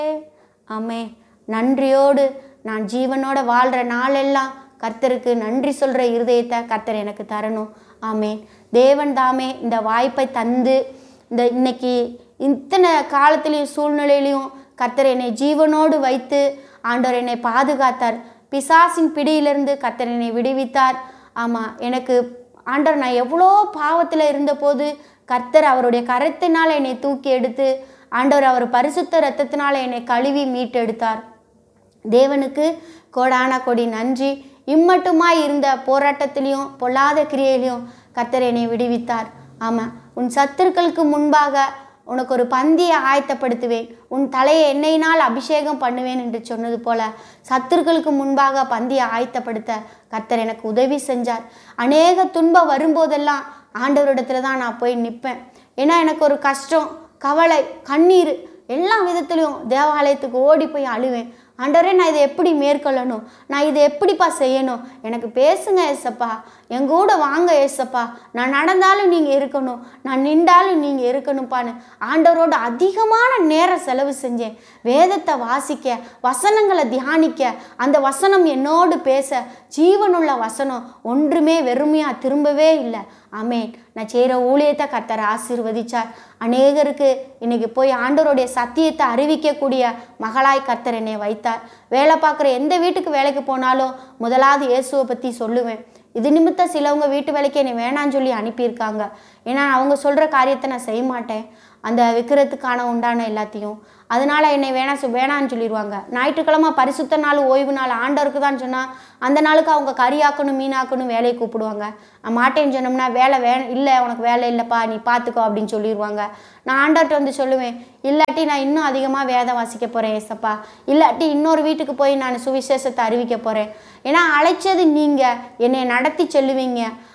ஆமே நன்றியோடு நான் ஜீவனோட வாழ்கிற நாளெல்லாம் கர்த்தருக்கு நன்றி சொல்கிற இருதயத்தை கர்த்தர் எனக்கு தரணும் ஆமேன் தேவன் தாமே இந்த வாய்ப்பை தந்து இந்த இன்னைக்கு இத்தனை காலத்திலையும் சூழ்நிலையிலையும் கர்த்தர் என்னை ஜீவனோடு வைத்து ஆண்டவர் என்னை பாதுகாத்தார் பிசாசின் பிடியிலிருந்து கர்த்தர் என்னை விடுவித்தார் ஆமாம் எனக்கு ஆண்டவர் நான் எவ்வளோ பாவத்தில் இருந்தபோது கர்த்தர் அவருடைய கரத்தினால் என்னை தூக்கி எடுத்து ஆண்டவர் அவர் பரிசுத்த இரத்தத்தினால என்னை கழுவி மீட்டெடுத்தார் தேவனுக்கு கோடான கொடி நன்றி இம்மட்டுமாய் இருந்த போராட்டத்திலையும் பொல்லாத கிரியையிலையும் கர்த்தர் என்னை விடுவித்தார் ஆமாம் உன் சத்துருக்களுக்கு முன்பாக உனக்கு ஒரு பந்தியை ஆயத்தப்படுத்துவேன் உன் தலையை எண்ணெயினால் அபிஷேகம் பண்ணுவேன் என்று சொன்னது போல சத்துருக்களுக்கு முன்பாக பந்தியை ஆயத்தப்படுத்த கர்த்தர் எனக்கு உதவி செஞ்சார் அநேக துன்பம் வரும்போதெல்லாம் ஆண்டவரிடத்துல தான் நான் போய் நிற்பேன் ஏன்னா எனக்கு ஒரு கஷ்டம் கவலை கண்ணீர் எல்லா விதத்துலையும் தேவாலயத்துக்கு ஓடி போய் அழுவேன் ஆண்டவரே நான் இதை எப்படி மேற்கொள்ளணும் நான் இதை எப்படிப்பா செய்யணும் எனக்கு பேசுங்க ஏசப்பா என் கூட வாங்க ஏசப்பா நான் நடந்தாலும் நீங்கள் இருக்கணும் நான் நின்றாலும் நீங்கள் இருக்கணும்ப்பான்னு ஆண்டவரோட அதிகமான நேரம் செலவு செஞ்சேன் வேதத்தை வாசிக்க வசனங்களை தியானிக்க அந்த வசனம் என்னோடு பேச ஜீவனுள்ள வசனம் ஒன்றுமே வெறுமையாக திரும்பவே இல்லை ஆமேன் நான் செய்கிற ஊழியத்தை கர்த்தர் ஆசீர்வதிச்சார் அநேகருக்கு இன்னைக்கு போய் ஆண்டவருடைய சத்தியத்தை அறிவிக்கக்கூடிய மகளாய் கர்த்தர் என்னை வைத்தார் வேலை பார்க்குற எந்த வீட்டுக்கு வேலைக்கு போனாலும் முதலாவது இயேசுவை பற்றி சொல்லுவேன் இது நிமித்தம் சிலவங்க வீட்டு வேலைக்கு என்னை வேணான்னு சொல்லி அனுப்பியிருக்காங்க ஏன்னா அவங்க சொல்கிற காரியத்தை நான் செய்ய மாட்டேன் அந்த விற்கிறதுக்கான உண்டான எல்லாத்தையும் அதனால என்னை வேணாம் சொ- வேணான்னு சொல்லிடுவாங்க ஞாயிற்றுக்கிழமை பரிசுத்த நாள் ஓய்வு நாள் ஆண்டவருக்கு தான் சொன்னால் அந்த நாளுக்கு அவங்க கறியாக்கணும் மீனாக்கணும் வேலையை கூப்பிடுவாங்க நான் மாட்டேன்னு சொன்னோம்னா வேலை வே இல்லை உனக்கு வேலை இல்லைப்பா நீ பார்த்துக்கோ அப்படின்னு சொல்லிடுவாங்க நான் ஆண்டவர்கிட்ட வந்து சொல்லுவேன் இல்லாட்டி நான் இன்னும் அதிகமாக வேதம் வாசிக்க போகிறேன் ஏசப்பா இல்லாட்டி இன்னொரு வீட்டுக்கு போய் நான் சுவிசேஷத்தை அறிவிக்க போகிறேன் ஏன்னா அழைச்சது நீங்கள் என்னை நடத்தி செல்லுவீங்க